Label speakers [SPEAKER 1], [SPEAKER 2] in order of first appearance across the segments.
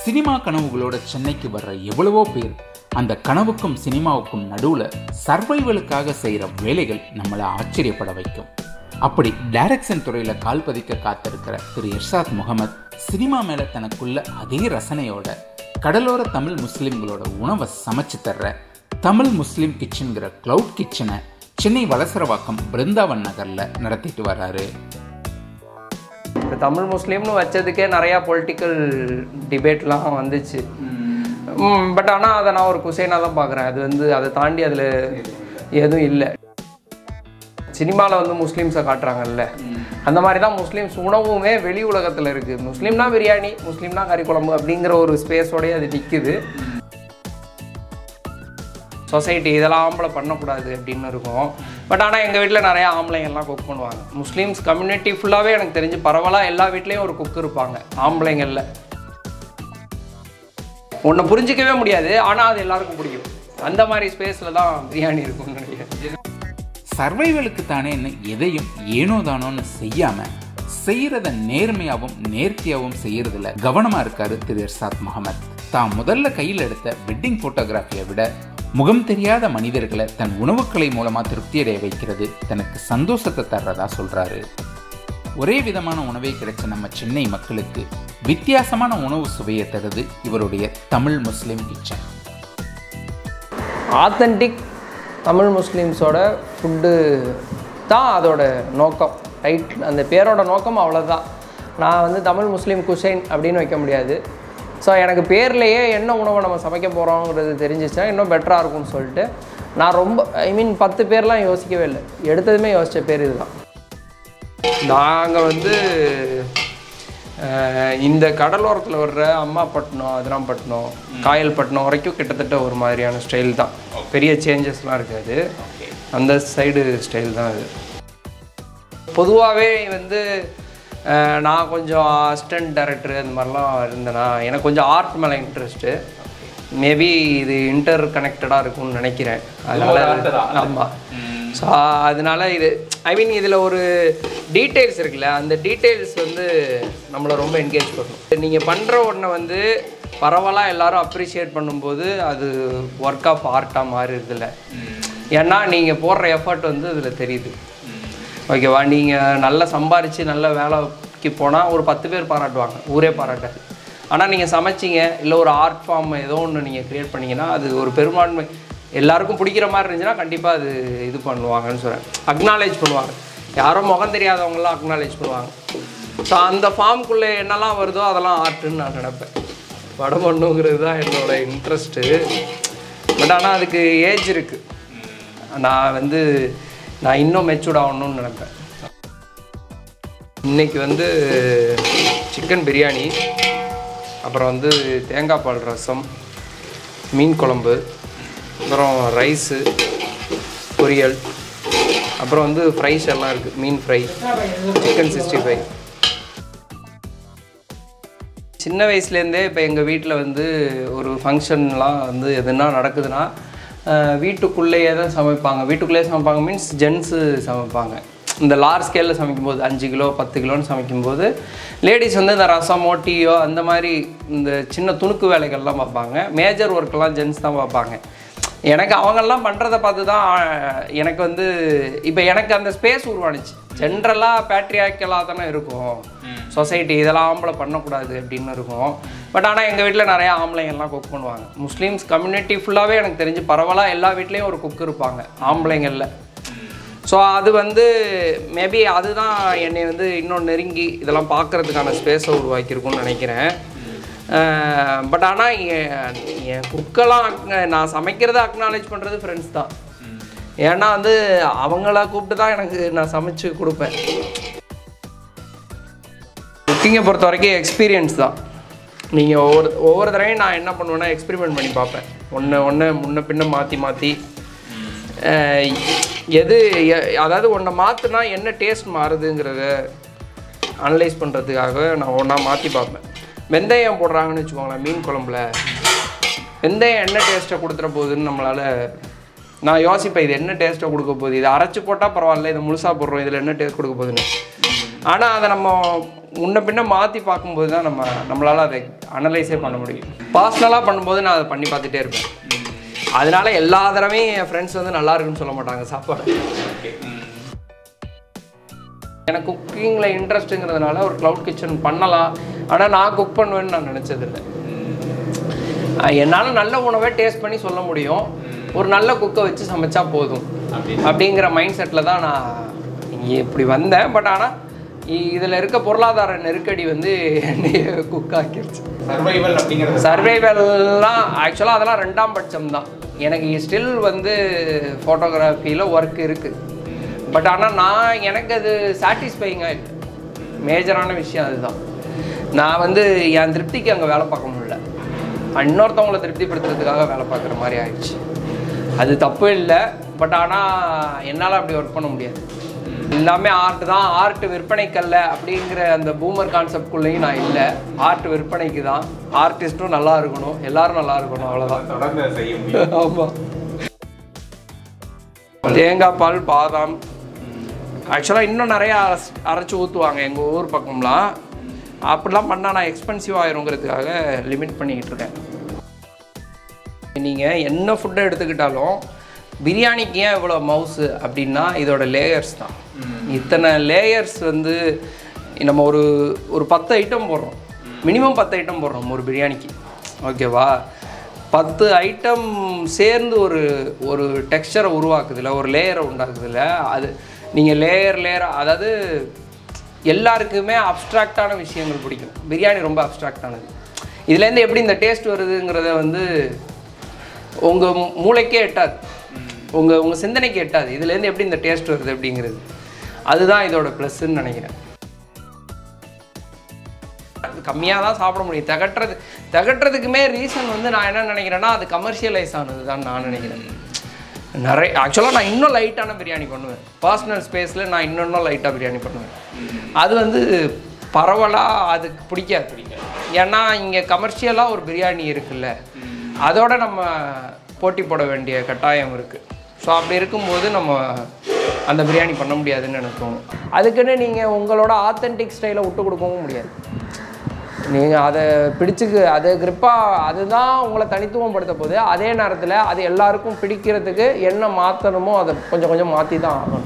[SPEAKER 1] cinema கனவுகளோட சென்னைக்கு வர்ற எவ்வளவோ பேர் அந்த கனவுக்கும் சினிமாவுக்கும் நடுவுல சர்வைவலுக்காக செய்யற வேலைகள் நம்மளை ஆச்சரியப்பட வைக்கும் அப்படி டைரக்ஷன் துறையில கால் பதிக்க காத்திருக்கிற திரு இர்ஷாத் முகமது சினிமா மேல தனக்குள்ள அதே ரசனையோட கடலோர தமிழ் முஸ்லிம்களோட உணவை சமைச்சு தர்ற தமிழ் முஸ்லிம் கிச்சனுங்கிற கிளவுட் கிச்சனை சென்னை வலசரவாக்கம் பிருந்தாவன் நகர்ல நடத்திட்டு வர்றாரு
[SPEAKER 2] இந்த தமிழ் முஸ்லீம்னு வச்சதுக்கே நிறையா பொலிட்டிக்கல் டிபேட்லாம் வந்துச்சு பட் ஆனால் அதை நான் ஒரு குசைனாக தான் பார்க்குறேன் அது வந்து அதை தாண்டி அதில் எதுவும் இல்லை சினிமாவில் வந்து முஸ்லீம்ஸை காட்டுறாங்கல்ல அந்த மாதிரி தான் முஸ்லீம்ஸ் உணவுமே வெளி உலகத்தில் இருக்குது முஸ்லீம்னா பிரியாணி முஸ்லீம்னா கறி குழம்பு அப்படிங்கிற ஒரு ஸ்பேஸோடய அது நிற்குது சொசைட்டி இதெல்லாம் ஆம்பளை பண்ணக்கூடாது அப்படின்னு இருக்கும் பட் ஆனால் எங்கள் வீட்டில் நிறைய ஆம்பளைங்கள்லாம் குக் பண்ணுவாங்க முஸ்லீம்ஸ் கம்யூனிட்டி ஃபுல்லாகவே எனக்கு தெரிஞ்சு பரவலாக எல்லா வீட்லேயும் ஒரு குக் இருப்பாங்க ஆம்பளைங்களில் உன்னை புரிஞ்சிக்கவே முடியாது ஆனால் அது எல்லாருக்கும் பிடிக்கும் அந்த மாதிரி ஸ்பேஸில் தான் பிரியாணி இருக்கும்னு நினைக்கிறேன்
[SPEAKER 1] சர்வைவலுக்கு தானேன்னு எதையும் ஏனோ தானோன்னு செய்யாம செய்யறத நேர்மையாவும் நேர்த்தியாவும் செய்யறதுல கவனமா இருக்காரு திரு இர்சாத் முகமது தான் முதல்ல கையில் எடுத்த வெட்டிங் போட்டோகிராஃபியை விட முகம் தெரியாத மனிதர்களை தன் உணவுக்கலை மூலமா திருப்தியடைய வைக்கிறது தனக்கு சந்தோஷத்தை தர்றதா சொல்றாரு ஒரே விதமான உணவே கிடைச்ச நம்ம சென்னை மக்களுக்கு வித்தியாசமான உணவு சுவையை தருது இவருடைய Tamil Muslim kitchen
[SPEAKER 2] authentic Tamil முஸ்லீம்ஸோட ஃபுட்டு தான் அதோட நோக்கம் ரைட் அந்த பேரோட நோக்கம் அவ்வளோதான் நான் வந்து தமிழ் முஸ்லீம் குசைன் அப்படின்னு வைக்க முடியாது ஸோ எனக்கு பேர்லேயே என்ன உணவை நம்ம சமைக்க போகிறோங்கிறது தெரிஞ்சிச்சுன்னா இன்னும் பெட்டராக இருக்கும்னு சொல்லிட்டு நான் ரொம்ப ஐ மீன் பத்து பேர்லாம் யோசிக்கவே இல்லை எடுத்ததுமே யோசித்த பேர் இதுதான் நாங்கள் வந்து அஹ், இந்த கடலோரத்தில் வர்ற அம்மாப்பட்டினம் அதிராம்பட்டினம் காயல்பட்டினம் வரைக்கும் கிட்டத்தட்ட ஒரு மாதிரியான ஸ்டைல் தான் பெரிய சேஞ்சஸ்லாம் இருக்காது அந்த சைடு ஸ்டைல் தான் அது பொதுவாகவே வந்து அஹ், நான் கொஞ்சம் அசிஸ்டன்ட் டைரக்டர் அந்த மாதிரிலாம் இருந்தேனா எனக்கு கொஞ்சம் ஆர்ட் மேலே இன்ட்ரெஸ்ட்டு மேபி இது இன்டர் கனெக்டடாக இருக்கும்னு நினைக்கிறேன் அதனால ஆமாம் ஸோ அதனால இது ஐ மீன் இதில் ஒரு டீட்டெயில்ஸ் இருக்குல்ல அந்த டீட்டெயில்ஸ் வந்து நம்மளை ரொம்ப என்கேஜ் பண்ணும் நீங்கள் பண்ணுற ஒன்றை வந்து பரவலாக எல்லாரும் அப்ரிஷியேட் பண்ணும்போது அது ஒர்க் ஆஃப் ஆர்ட்டாக மாறிடுதுல்ல ஏன்னா நீங்கள் போடுற எஃபர்ட் வந்து இதில் தெரியுது ஓகேவா நீங்கள் நல்லா சம்பாரித்து நல்ல வேலைக்கு போனால் ஒரு பத்து பேர் பாராட்டுவாங்க ஊரே பாராட்டாது ஆனால் நீங்கள் சமைச்சிங்க இல்லை ஒரு ஆர்ட் ஃபார்ம் ஏதோ ஒன்று நீங்கள் க்ரியேட் பண்ணீங்கன்னா அது ஒரு பெரும்பான்மை எல்லாருக்கும் பிடிக்கிற மாதிரி இருந்துச்சுன்னா கண்டிப்பாக அது இது பண்ணுவாங்கன்னு சொல்கிறேன் அக்னாலேஜ் பண்ணுவாங்க யாரோ முகம் தெரியாதவங்களாம் அக்னாலேஜ் பண்ணுவாங்க ஸோ அந்த ஃபார்முக்குள்ளே என்னெல்லாம் வருதோ அதெல்லாம் ஆர்ட்டுன்னு நான் நினைப்பேன் படம் பண்ணுங்கிறது தான் என்னோட இன்ட்ரெஸ்ட்டு பட் ஆனால் அதுக்கு ஏஜ் இருக்குது நான் வந்து நான் இன்னும் மெச்சூர்ட் ஆகணும்னு நினைப்பேன் இன்னைக்கு வந்து சிக்கன் பிரியாணி அப்புறம் வந்து தேங்காய் பால் ரசம் மீன் குழம்பு அப்புறம் ரைஸு பொரியல் அப்புறம் வந்து ஃப்ரைஸ் எல்லாம் இருக்குது மீன் ஃப்ரை சிக்கன் சிக்ஸ்டி ஃபைவ் சின்ன வயசுலேருந்தே இப்போ எங்கள் வீட்டில் வந்து ஒரு ஃபங்க்ஷன்லாம் வந்து எதுனா நடக்குதுன்னா அஹ், வீட்டுக்குள்ளேயே தான் சமைப்பாங்க வீட்டுக்குள்ளேயே சமைப்பாங்க மீன்ஸ் ஜென்ஸு சமைப்பாங்க இந்த லார்ஜ் ஸ்கேலில் சமைக்கும்போது அஞ்சு கிலோ பத்து கிலோன்னு சமைக்கும்போது லேடிஸ் வந்து இந்த ரசமோ டீயோ அந்த மாதிரி இந்த சின்ன துணுக்கு வேலைகள்லாம் பார்ப்பாங்க மேஜர் ஒர்க்கெல்லாம் ஜென்ஸ் தான் பார்ப்பாங்க எனக்கு அவங்கெல்லாம் பண்ணுறத பார்த்து தான் ஆஹ், எனக்கு வந்து இப்போ எனக்கு அந்த ஸ்பேஸ் உருவானுச்சு ஜென்ரலாக பேட்ரியாக்கலாக தானே இருக்கும் சொசைட்டி இதெல்லாம் ஆம்பளை பண்ணக்கூடாது அப்படின்னு இருக்கும் பட் ஆனால் எங்கள் வீட்டில் நிறையா ஆம்பளைங்கள்லாம் குக் பண்ணுவாங்க முஸ்லீம்ஸ் கம்யூனிட்டி ஃபுல்லாகவே எனக்கு தெரிஞ்சு பரவலாக எல்லா வீட்லேயும் ஒரு குக் இருப்பாங்க ஆம்பளைங்களில் ஸோ அது வந்து மேபி அதுதான் என்னை வந்து இன்னும் நெருங்கி இதெல்லாம் பார்க்கறதுக்கான ஸ்பேஸை உருவாக்கியிருக்கும்னு நினைக்கிறேன் பட் ஆனால் என் என் குக்கெல்லாம் acknow- நான் சமைக்கிறத அக்னாலேஜ் பண்ணுறது ஃப்ரெண்ட்ஸ் தான் ஏன்னா வந்து அவங்கள கூப்பிட்டு தான் எனக்கு நான் சமைச்சு கொடுப்பேன் குக்கிங்கை பொறுத்த வரைக்கும் எக்ஸ்பீரியன்ஸ் தான் நீங்கள் ஒவ்வொரு ஒவ்வொரு தடவையும் நான் என்ன பண்ணுவேன்னா எக்ஸ்பெரிமெண்ட் பண்ணி பார்ப்பேன் ஒன்று ஒன்று முன்ன பின்ன மாற்றி மாற்றி எது எ- அதாவது ஒன்றை மாற்றினா என்ன டேஸ்ட் மாறுதுங்கிறத அனலைஸ் பண்ணுறதுக்காக நான் ஒன்றா மாற்றி பார்ப்பேன் வெந்தயம் போடுறாங்கன்னு வச்சுக்கோங்களேன் மீன் குழம்புல வெந்தயம் என்ன டேஸ்ட்டை கொடுத்துற போகுதுன்னு நம்மளால் நான் யோசிப்பேன் இது என்ன டேஸ்ட்டை கொடுக்க போகுது இதை அரைச்சி போட்டால் பரவாயில்ல இதை முழுசாக போடுறோம் இதில் என்ன டேஸ்ட் கொடுக்க போகுதுன்னு ஆனால் அதை நம்ம முன்ன பின்ன மாற்றி பார்க்கும்போது தான் நம்ம நம்மளால் அதை அனலைஸே பண்ண முடியும் பர்சனலாக பண்ணும்போது நான் அதை பண்ணி பார்த்துட்டே இருப்பேன் அதனால எல்லா தடவையும் என் ஃப்ரெண்ட்ஸ் வந்து நல்லா இருக்குன்னு சொல்ல மாட்டாங்க சாப்பாடு எனக்கு குக்கிங்கில் இன்ட்ரெஸ்ட்டுங்கிறதுனால ஒரு க்ளவுட் கிச்சன் பண்ணலாம் ஆனால் நான் குக் பண்ணுவேன்னு நான் நினச்சதில்லை என்னால் நல்ல உணவை டேஸ்ட் பண்ணி சொல்ல முடியும் ஒரு நல்ல குக்கை வச்சு சமைச்சா போதும் அப்படிங்கிற மைண்ட் செட்டில் தான் நான் இங்கே இப்படி வந்தேன் பட் ஆனால் இதில் இருக்க பொருளாதார நெருக்கடி வந்து என்னைய குக் ஆக்கிருச்சு
[SPEAKER 1] சர்வைவல் அப்படிங்கிறது
[SPEAKER 2] சர்வைவல்லாம் ஆக்சுவலாக அதெல்லாம் ரெண்டாம் பட்சம் தான் எனக்கு ஸ்டில் வந்து ஃபோட்டோகிராஃபியில் ஒர்க் இருக்குது பட் ஆனால் நான் எனக்கு அது சாட்டிஸ்ஃபைங்காக இல்லை மேஜரான விஷயம் அதுதான் நான் வந்து என் திருப்திக்கு அங்கே வேலை பார்க்க முடியல இன்னொருத்தவங்களை திருப்திப்படுத்துறதுக்காக வேலை பார்க்குற மாதிரி ஆயிடுச்சு அது தப்பு இல்லை பட் ஆனால் என்னால் அப்படி ஒர்க் பண்ண முடியாது எல்லாமே ஆர்ட் தான் ஆர்ட் விற்பனைக்கல்ல அப்படிங்கிற அந்த பூமர் கான்செப்ட்குள்ளேயும் நான் இல்லை ஆர்ட் விற்பனைக்கு தான் ஆர்டிஸ்ட்டும் நல்லா இருக்கணும் எல்லாரும் நல்லா இருக்கணும் அவ்வளோதான்
[SPEAKER 1] தொடர்ந்து செய்ய முடியும்
[SPEAKER 2] ஆமாம் தேங்காய் பால் பாதாம் ஆக்சுவலாக இன்னும் நிறையா அரைச்சு- அரைச்சு ஊற்றுவாங்க எங்கள் ஊர் பக்கம்லாம் அப்படிலாம் பண்ணால் நான் எக்ஸ்பென்சிவ் ஆயிருங்கிறதுக்காக லிமிட் பண்ணிக்கிட்டு இருக்கேன் நீங்கள் என்ன ஃபுட்டை எடுத்துக்கிட்டாலும் பிரியாணிக்கு ஏன் இவ்வளோ மவுஸு அப்படின்னா இதோட லேயர்ஸ் தான் இத்தனை லேயர்ஸ் வந்து நம்ம ஒரு ஒரு பத்து ஐட்டம் போடுறோம் மினிமம் பத்து ஐட்டம் போடுறோம் ஒரு பிரியாணிக்கு ஓகேவா பத்து ஐட்டம் சேர்ந்து ஒரு ஒரு டெக்ஸ்சரை உருவாக்குதுல ஒரு லேயரை உண்டாக்குதுல அது நீங்கள் லேயர் லேயர் அதாவது எல்லாருக்குமே அப்ட்ராக்டான விஷயங்கள் பிடிக்கும் பிரியாணி ரொம்ப அப்ட்ராக்டானது இதுலேருந்து எப்படி இந்த டேஸ்ட் வருதுங்கிறத வந்து உங்கள் மூளைக்கே எட்டாது உங்கள் உங்கள் சிந்தனைக்கு எட்டாது இதுலேருந்து எப்படி இந்த டேஸ்ட் வருது அப்படிங்கிறது அதுதான் இதோட ப்ளஸ்ன்னு நினைக்கிறேன் கம்மியாக தான் சாப்பிட முடியும் திகட்டுறது திகட்டுறதுக்குமே ரீசன் வந்து நான் என்ன நினைக்கிறேன்னா அது கமர்ஷியலைஸ் ஆனது தான் நான் நினைக்கிறேன் நிறைய ஆக்சுவலாக நான் இன்னும் லைட்டான பிரியாணி பண்ணுவேன் பர்சனல் ஸ்பேஸில் நான் இன்னொன்னும் லைட்டாக பிரியாணி பண்ணுவேன் அது வந்து பரவலாக அதுக்கு பிடிக்காது ஏன்னா இங்கே கமர்ஷியலாக ஒரு பிரியாணி இருக்குல்ல அதோட நம்ம போட்டி போட வேண்டிய கட்டாயம் இருக்குது ஸோ அப்படி இருக்கும்போது நம்ம அந்த பிரியாணி பண்ண முடியாதுன்னு எனக்கு தோணும் அதுக்குன்னு நீங்கள் உங்களோட ஆத்தென்டிக் ஸ்டைலை விட்டு கொடுக்கவும் முடியாது நீங்கள் அதை பிடிச்சுக்கு அது grip-ஆ அதுதான் உங்களை தனித்துவப்படுத்த போகுது அதே நேரத்தில் அது எல்லாருக்கும் பிடிக்கிறதுக்கு என்ன மாற்றணுமோ அதை கொஞ்சம் கொஞ்சம் மாற்றி தான் ஆகணும்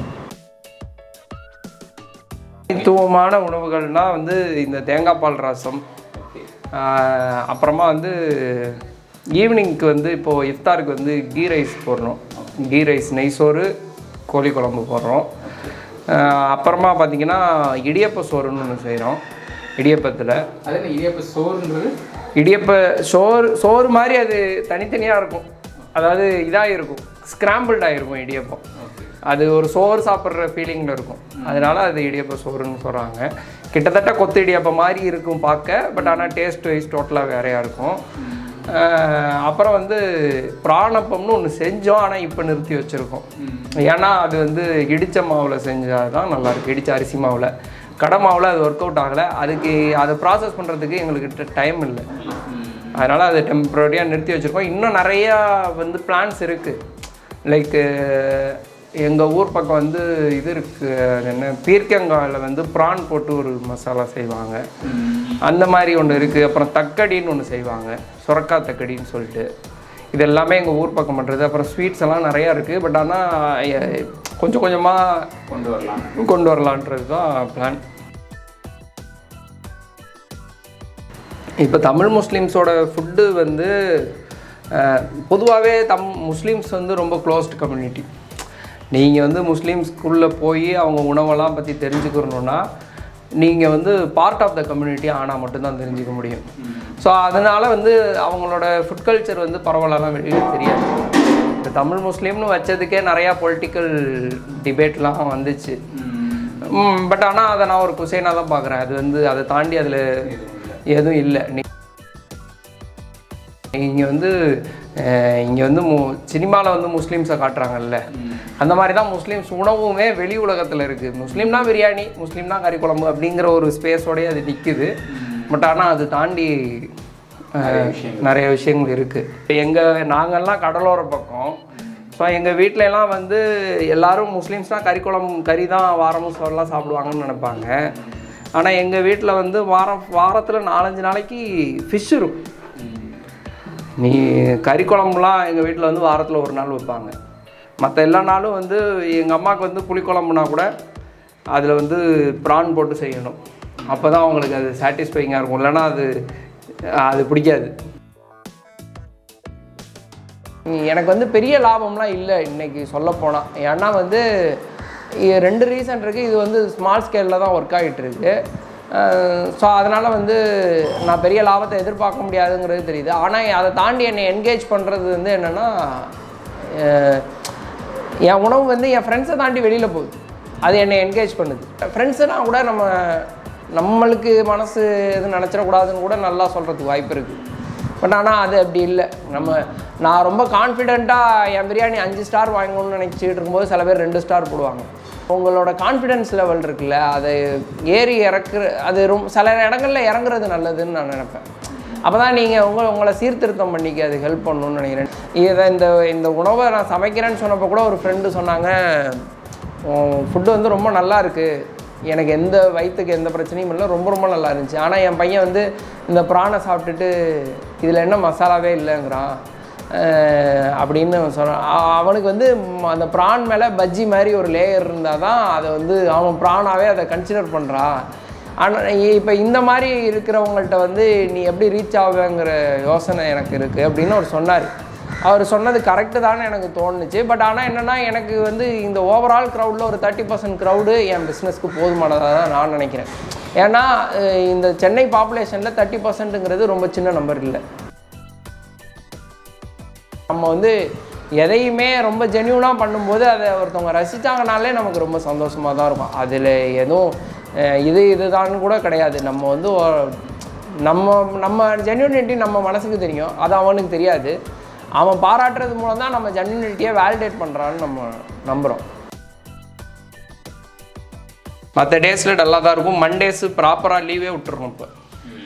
[SPEAKER 2] தனித்துவமான உணவுகள்னால் வந்து இந்த தேங்காய் பால் ரசம் ஆஹ் அப்புறமா வந்து ஈவினிங்க்கு வந்து இப்போது இஃப்தாருக்கு வந்து கீ ரைஸ் போடுறோம் கீ ரைஸ் நெய் சோறு கோழி குழம்பு போடுறோம் ஆஹ் அப்புறமா பார்த்தீங்கன்னா இடியப்ப சோறுன்னு ஒன்று செய்கிறோம் இடியப்பத்தில்
[SPEAKER 1] அதே இடியப்ப சோறுன்றது
[SPEAKER 2] இடியப்ப சோறு சோறு மாதிரி அது தனித்தனியாக இருக்கும் அதாவது இதாக இருக்கும் ஸ்கிராம்பிள்டாக இருக்கும் இடியப்பம் அது ஒரு சோறு சாப்பிட்ற ஃபீலிங்கில் இருக்கும் அதனால அது இடியப்ப சோறுன்னு சொல்கிறாங்க கிட்டத்தட்ட கொத்து இடியப்பம் மாதிரி இருக்கும் பார்க்க பட் ஆனால் டேஸ்ட் வைஸ் டோட்டலாக வேறையாக இருக்கும் அஹ் அப்புறம் வந்து பிராணப்பம்னு ஒன்று செஞ்சோம் ஆனால் இப்போ நிறுத்தி வச்சுருக்கோம் ஏன்னா அது வந்து இடித்த மாவில் செஞ்சால் தான் நல்லாயிருக்கு இடித்த அரிசி மாவில் கடை மாவில் அது ஒர்க் அவுட் ஆகலை அதுக்கு அதை ப்ராசஸ் பண்ணுறதுக்கு எங்களுக்கு டைம் இல்லை அதனால் அதை டெம்பரரியாக நிறுத்தி வச்சுருக்கோம் இன்னும் நிறையா வந்து பிளான்ஸ் இருக்குது லைக்கு எங்கள் ஊர் பக்கம் வந்து இது இருக்குது அது என்ன பீர்க்கங்காயில் வந்து ப்ரான் போட்டு ஒரு மசாலா செய்வாங்க அந்த மாதிரி ஒன்று இருக்குது அப்புறம் தக்கடின்னு ஒன்று செய்வாங்க சுரக்காய் தக்கடின்னு சொல்லிட்டு இது எல்லாமே எங்கள் ஊர் பக்கம் பண்ணுறது அப்புறம் ஸ்வீட்ஸ் எல்லாம் நிறையா இருக்குது பட் ஆனால் கொஞ்சம் கொஞ்சமாக
[SPEAKER 1] கொண்டு வரலாம்
[SPEAKER 2] கொண்டு வரலான்றது தான் பிளான் இப்போ தமிழ் முஸ்லீம்ஸோட ஃபுட்டு வந்து பொதுவாகவே தம் முஸ்லீம்ஸ் வந்து ரொம்ப க்ளோஸ்டு கம்யூனிட்டி நீங்கள் வந்து முஸ்லீம்ஸ்குள்ளே போய் அவங்க உணவெல்லாம் பற்றி தெரிஞ்சுக்கணுன்னா நீங்கள் வந்து பார்ட் ஆஃப் த கம்யூனிட்டி ஆனால் மட்டும்தான் தெரிஞ்சுக்க முடியும் ஸோ அதனால் வந்து அவங்களோட ஃபுட் கல்ச்சர் வந்து பரவலாலாம் வெளியில் தெரியாது இந்த தமிழ் முஸ்லீம்னு வச்சதுக்கே நிறையா பொலிட்டிக்கல் டிபேட்லாம் வந்துச்சு பட் ஆனால் அதை நான் ஒரு குசைனாக தான் பார்க்குறேன் அது வந்து அதை தாண்டி அதில் எதுவும் இல்லை இங்கே வந்து இங்கே வந்து மு சினிமாவில் வந்து முஸ்லீம்ஸை காட்டுறாங்கல்ல அந்த மாதிரி தான் முஸ்லீம்ஸ் உணவுமே வெளி உலகத்தில் இருக்குது முஸ்லீம்னா பிரியாணி முஸ்லீம்னா கறி குழம்பு அப்படிங்கிற ஒரு ஸ்பேஸோடய அது நிற்குது பட் ஆனால் அது தாண்டி அஹ், நிறைய விஷயங்கள் இருக்குது எங்கள் நாங்கள்லாம் கடலோர பக்கம் ஸோ எங்கள் வீட்ல எல்லாம் வந்து எல்லாரும் முஸ்லீம்ஸ்னால் கறி குழம்பு கறி தான் வாரமும் சோறுலாம் சாப்பிடுவாங்கன்னு நினைப்பாங்க ஆனால் எங்கள் வீட்டில் வந்து வாரம் வாரத்தில் நாலஞ்சு நாளைக்கு ஃபிஷ் இருக்கும் நீ கறி குழம்புலாம் எங்கள் வீட்டில் வந்து வாரத்தில் ஒரு நாள் வைப்பாங்க மற்ற எல்லா நாளும் வந்து எங்கள் அம்மாவுக்கு வந்து புளிக்குழம்புனா கூட அதில் வந்து ப்ரான் போட்டு செய்யணும் அப்போ தான் அவங்களுக்கு அது சாட்டிஸ்ஃபைங்காக இருக்கும் இல்லைன்னா அது அது பிடிக்காது எனக்கு வந்து பெரிய லாபம்லாம் இல்லை இன்னைக்கு சொல்ல போனால் ஏன்னா வந்து இ- ரெண்டு ரீசன் இருக்குது இது வந்து ஸ்மால் ஸ்கேலில் தான் ஒர்க் ஆகிட்டு இருக்கு ஸோ அதனால் வந்து நான் பெரிய லாபத்தை எதிர்பார்க்க முடியாதுங்கிறது தெரியுது ஆனால் அதை தாண்டி என்னை என்கேஜ் பண்ணுறது வந்து என்னென்னா என் உணவு வந்து என் ஃப்ரெண்ட்ஸை தாண்டி வெளியில் போகுது அது என்னை என்கேஜ் பண்ணுது ஃப்ரெண்ட்ஸுனா கூட நம்ம நம்மளுக்கு மனசு எதுவும் நினச்சிடக்கூடாதுன்னு கூட நல்லா சொல்கிறதுக்கு வாய்ப்பு இருக்குது பட் ஆனால் அது அப்படி இல்லை நம்ம நான் ரொம்ப கான்ஃபிடெண்ட்டாக என் பிரியாணி அஞ்சு ஸ்டார் வாங்கணும்னு நினச்சிட்டு இருக்கும்போது சில பேர் ரெண்டு ஸ்டார் போடுவாங்க உங்களோட கான்ஃபிடென்ஸ் லெவல் இருக்குல்ல அதை ஏறி இறக்குற அது ரொம்ப சில இடங்களில் இறங்குறது நல்லதுன்னு நான் நினைப்பேன் அப்போ தான் நீங்கள் உங்களை உங்களை சீர்திருத்தம் பண்ணிக்க அது ஹெல்ப் பண்ணணும்னு நினைக்கிறேன் இதை இந்த இந்த உணவை நான் சமைக்கிறேன்னு சொன்னப்போ கூட ஒரு ஃப்ரெண்டு சொன்னாங்க ஃபுட்டு வந்து ரொம்ப நல்லா இருக்குது எனக்கு எந்த வயிற்றுக்கு எந்த பிரச்சனையும் இல்லை ரொம்ப ரொம்ப நல்லா இருந்துச்சு ஆனால் என் பையன் வந்து இந்த ப்ரானை சாப்பிட்டுட்டு இதில் என்ன மசாலாவே இல்லைங்கிறான் அஹ் அப்படின்னு சொன்னான் அ- அவனுக்கு வந்து ம், அந்த ப்ரான் மேலே பஜ்ஜி மாதிரி ஒரு லேயர் இருந்தால் தான் அதை வந்து அவன் ப்ரானாகவே அதை கன்சிடர் பண்ணுறான் ஆனால் இப்போ இந்த மாதிரி இருக்கிறவங்கள்ட்ட வந்து நீ எப்படி ரீச் ஆகுவேங்கிற யோசனை எனக்கு இருக்குது அப்படின்னு அவர் சொன்னார் அவர் சொன்னது கரெக்டு தானே எனக்கு தோணுச்சு பட் ஆனால் என்னென்னா எனக்கு வந்து இந்த ஓவரால் க்ரௌடில் ஒரு தேர்ட்டி பர்சன்ட் க்ரௌடு என் பிஸ்னஸ்க்கு போதுமானதாக தான் நான் நினைக்கிறேன் ஏன்னா அஹ் இந்த சென்னை பாப்புலேஷனில் தேர்ட்டி பர்சன்ட்டுங்கிறது ரொம்ப சின்ன நம்பர் இல்லை நம்ம வந்து எதையுமே ரொம்ப ஜென்யூனாக பண்ணும்போது அதை ஒருத்தவங்க ரசித்தாங்கனாலே நமக்கு ரொம்ப சந்தோஷமாக தான் இருக்கும் அதில் எதுவும் அஹ், இது இதுதான்னு கூட கிடையாது நம்ம வந்து ஒ- நம்ம நம்ம ஜென்யூனிட்டி நம்ம மனசுக்கு தெரியும் அது அவனுக்கு தெரியாது அவன் பாராட்டுறது மூலம் தான் நம்ம ஜென்யூனிட்டியை வேலிடேட் பண்ணுறான்னு நம்ம நம்புகிறோம் மற்ற டேஸில் டல்லாக தான் இருக்கும் மண்டேஸு ப்ராப்பராக லீவே விட்டுறணும் இப்போ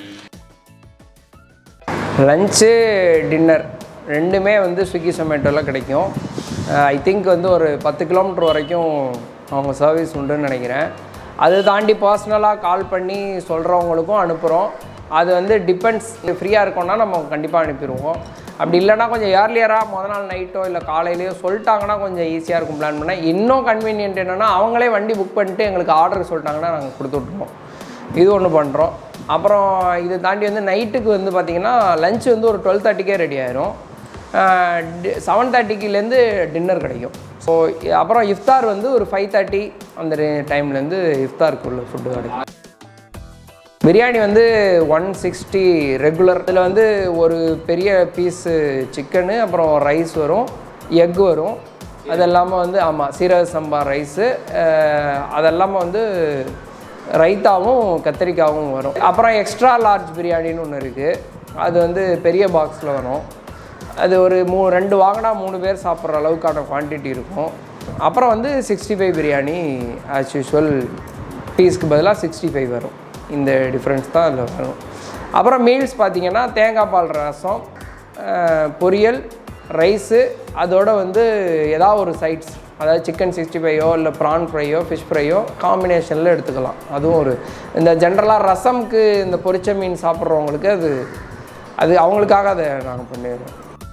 [SPEAKER 2] லஞ்சு டின்னர் ரெண்டுமே வந்து ஸ்விக்கி சொமேட்டோவில் கிடைக்கும் ஐ திங்க் வந்து ஒரு பத்து கிலோமீட்டர் வரைக்கும் அவங்க சர்வீஸ் உண்டுன்னு நினைக்கிறேன் அது தாண்டி பர்சனலாக கால் பண்ணி சொல்கிறவங்களுக்கும் அனுப்புகிறோம் அது வந்து டிபெண்ட்ஸ் ஃப்ரீயாக இருக்கோம்னா நம்ம கண்டிப்பாக அனுப்பிடுவோம் அப்படி இல்லைன்னா கொஞ்சம் ஏர்லியராக முத நாள் நைட்டோ இல்லை காலையிலையோ சொல்லிட்டாங்கன்னா கொஞ்சம் ஈஸியாக இருக்கும் பிளான் பண்ண இன்னும் கன்வீனியன்ட் என்னென்னா அவங்களே வண்டி புக் பண்ணிட்டு எங்களுக்கு ஆர்டர் சொல்லிட்டாங்கன்னா நாங்கள் கொடுத்து விட்ருவோம் இது ஒன்று பண்ணுறோம் அப்புறம் இதை தாண்டி வந்து நைட்டுக்கு வந்து பார்த்திங்கன்னா லஞ்ச் வந்து ஒரு டுவெல் தேர்ட்டிக்கே ரெடி ஆயிரும் செவன் தேர்ட்டிக்குலேருந்து டின்னர் கிடைக்கும் ஸோ அப்புறம் இஃப்தார் வந்து ஒரு ஃபைவ் தேர்ட்டி அந்த டைம்லேருந்து இஃப்தாருக்கு உள்ள ஃபுட்டு கிடைக்கும் பிரியாணி வந்து ஒன் சிக்ஸ்டி ரெகுலர் இதில் வந்து ஒரு பெரிய பீஸு சிக்கனு அப்புறம் ரைஸ் வரும் எக் வரும் அது இல்லாமல் வந்து ஆமாம் சீரக சம்பா ரைஸு அதெல்லாமல் வந்து ரைத்தாவும் கத்திரிக்காவும் வரும் அப்புறம் எக்ஸ்ட்ரா லார்ஜ் பிரியாணின்னு ஒன்று இருக்குது அது வந்து பெரிய பாக்ஸில் வரும் அது ஒரு மூ ரெண்டு வாங்கினா மூணு பேர் சாப்பிட்ற அளவுக்கான குவான்டிட்டி இருக்கும் அப்புறம் வந்து sixty five biryani as usual பீஸ்க்கு பதிலாக சிக்ஸ்டி ஃபைவ் வரும் இந்த டிஃப்ரென்ஸ் தான் அதில் வரும் அப்புறம் மீல்ஸ் பார்த்தீங்கன்னா தேங்காய் பால் ரசம் அஹ், பொரியல் ரைஸு அதோட வந்து ஏதாவது ஒரு சைட்ஸ் அதாவது சிக்கன் சிக்ஸ்டி ஃபைவோ இல்லை ப்ரான் ஃப்ரையோ ஃபிஷ் ஃப்ரையோ காம்பினேஷனில் எடுத்துக்கலாம் அதுவும் ஒரு இந்த ஜென்ரலாக ரசம்க்கு இந்த பொரிச்ச மீன் சாப்பிட்றவங்களுக்கு அது அது அவங்களுக்காக அதை நாங்கள் பண்ணிடுறோம்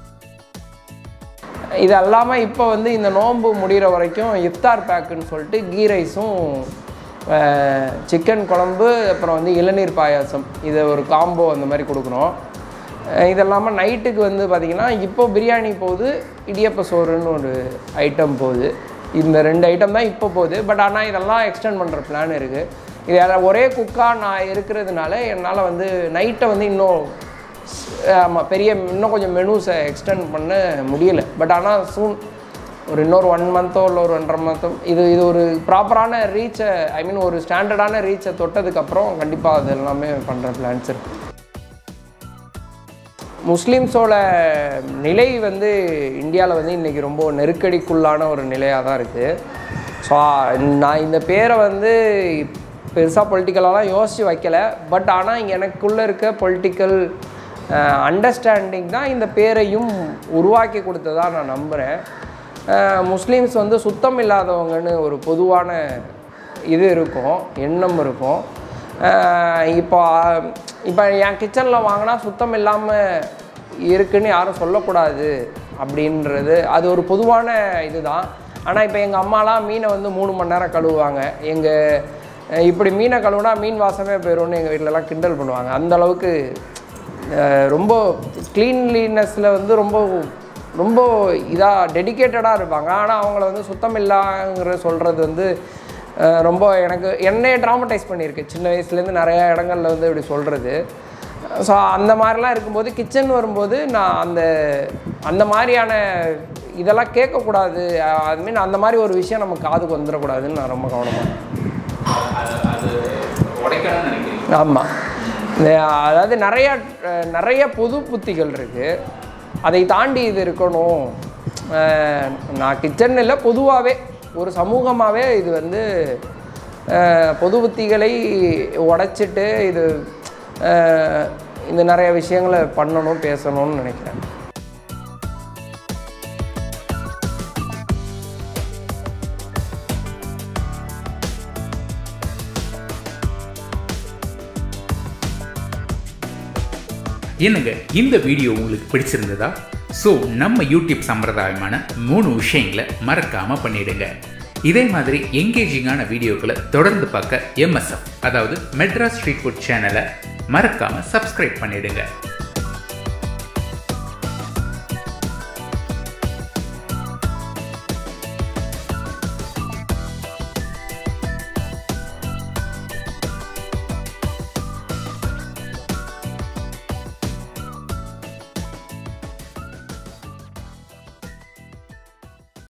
[SPEAKER 2] இது அல்லாமல் இப்போ வந்து இந்த நோன்பு முடிகிற வரைக்கும் இஃப்தார் பேக்குன்னு சொல்லிட்டு கீ ரைஸும் சிக்கன் குழம்பு அப்புறம் வந்து இளநீர் பாயாசம் இதை ஒரு காம்போ அந்த மாதிரி கொடுக்குறோம் அஹ் இது இல்லாமல் நைட்டுக்கு வந்து பார்த்திங்கன்னா இப்போ பிரியாணி போகுது இடியப்ப சோறுன்னு ஒரு ஐட்டம் போகுது இந்த ரெண்டு ஐட்டம் தான் இப்போ போகுது பட் ஆனால் இதெல்லாம் எக்ஸ்டெண்ட் பண்ணுற பிளான் இருக்குது இது எல்லாம் ஒரே குக்காக நான் இருக்கிறதுனால என்னால் வந்து நைட்டை வந்து இன்னும் ஆமாம் பெரிய இன்னும் கொஞ்சம் மெனூஸை எக்ஸ்டெண்ட் பண்ண முடியல பட் ஆனால் சூன் ஒரு இன்னொரு ஒன் மந்த்தோ இல்லை ஒரு ஒன்றரை மந்த்தோ இது இது ஒரு ப்ராப்பரான ரீச்சை ஐ மீன் ஒரு ஸ்டாண்டர்டான ரீச்சை தொட்டதுக்கப்புறம் கண்டிப்பாக அது எல்லாமே பண்ணுற பிளான்ஸ் இருக்குது முஸ்லீம்ஸோட நிலை வந்து இந்தியாவில் வந்து இன்றைக்கி ரொம்ப நெருக்கடிக்குள்ளான ஒரு நிலையாக தான் இருக்குது ஸோ நான் இந்த பேரை வந்து பெருசாக பொலிட்டிக்கலாலாம் யோசித்து வைக்கல பட் ஆனால் எனக்குள்ளே இருக்க பொலிட்டிக்கல் அண்டர்ஸ்டாண்டிங் தான் இந்த பேரையும் உருவாக்கி கொடுத்ததா நான் நம்புகிறேன் அஹ், முஸ்லீம்ஸ் வந்து சுத்தம் இல்லாதவங்கன்னு ஒரு பொதுவான இது இருக்கும் எண்ணம் இருக்கும் அஹ், இப்போ இப்போ என் கிச்சனில் வாங்கினா சுத்தம் இல்லாமல் இருக்குன்னு யாரும் சொல்லக்கூடாது அப்படின்றது அது ஒரு பொதுவான இதுதான் ஆனால் இப்போ எங்கள் அம்மாலாம் மீனை வந்து மூணு மணி நேரம் கழுவுவாங்க எங்கள் இப்படி மீனை கழுவுனா மீன் வாசமே போயிடும்னு எங்கள் வீட்டிலலாம் கிண்டல் பண்ணுவாங்க அந்த அளவுக்கு அஹ், ரொம்ப க்ளீன்லினஸில் வந்து ரொம்ப ரொம்ப இதாக டெடிக்கேட்டடாக இருப்பாங்க ஆனால் அவங்கள வந்து சுத்தம் இல்லாங்கிற சொல்கிறது வந்து அஹ், ரொம்ப எனக்கு என்னையே ட்ராமடைஸ் பண்ணியிருக்கு சின்ன வயசுலேருந்து நிறையா இடங்கள்ல வந்து இப்படி சொல்கிறது ஸோ அந்த மாதிரிலாம் இருக்கும்போது கிச்சன் வரும்போது நான் அந்த அந்த மாதிரியான இதெல்லாம் கேட்கக்கூடாது ஐ மீன் அந்த மாதிரி ஒரு விஷயம் நம்ம காதுக்கு வந்துடக்கூடாதுன்னு நான் ரொம்ப கவனமாக
[SPEAKER 1] அது அது உடைக்கணும்னு நினைக்கிறீங்க
[SPEAKER 2] ஆமாம் அதாவது நிறைய அஹ், நிறைய பொது புத்திகள் இருக்குது அதை தாண்டி இது இருக்கணும் அஹ், நான் கிச்சன் இல்லை பொதுவாகவே ஒரு சமூகமாகவே இது வந்து அஹ், பொது புத்திகளை உடைச்சிட்டு இது அஹ், இந்த நிறைய விஷயங்களை பண்ணணும் பேசணும்னு நினைக்கிறேன்
[SPEAKER 1] என்னங்க இந்த வீடியோ உங்களுக்கு பிடிச்சிருந்ததா ஸோ நம்ம யூடியூப் சம்பிரதாயமான மூணு விஷயங்களை மறக்காம பண்ணிடுங்க இதே மாதிரி எங்கேஜிங்கான வீடியோக்களை தொடர்ந்து பார்க்க எம்எஸ்எஃப் அதாவது மெட்ராஸ் ஸ்ட்ரீட் ஃபுட் சேனலை மறக்காம சப்ஸ்கிரைப் பண்ணிடுங்க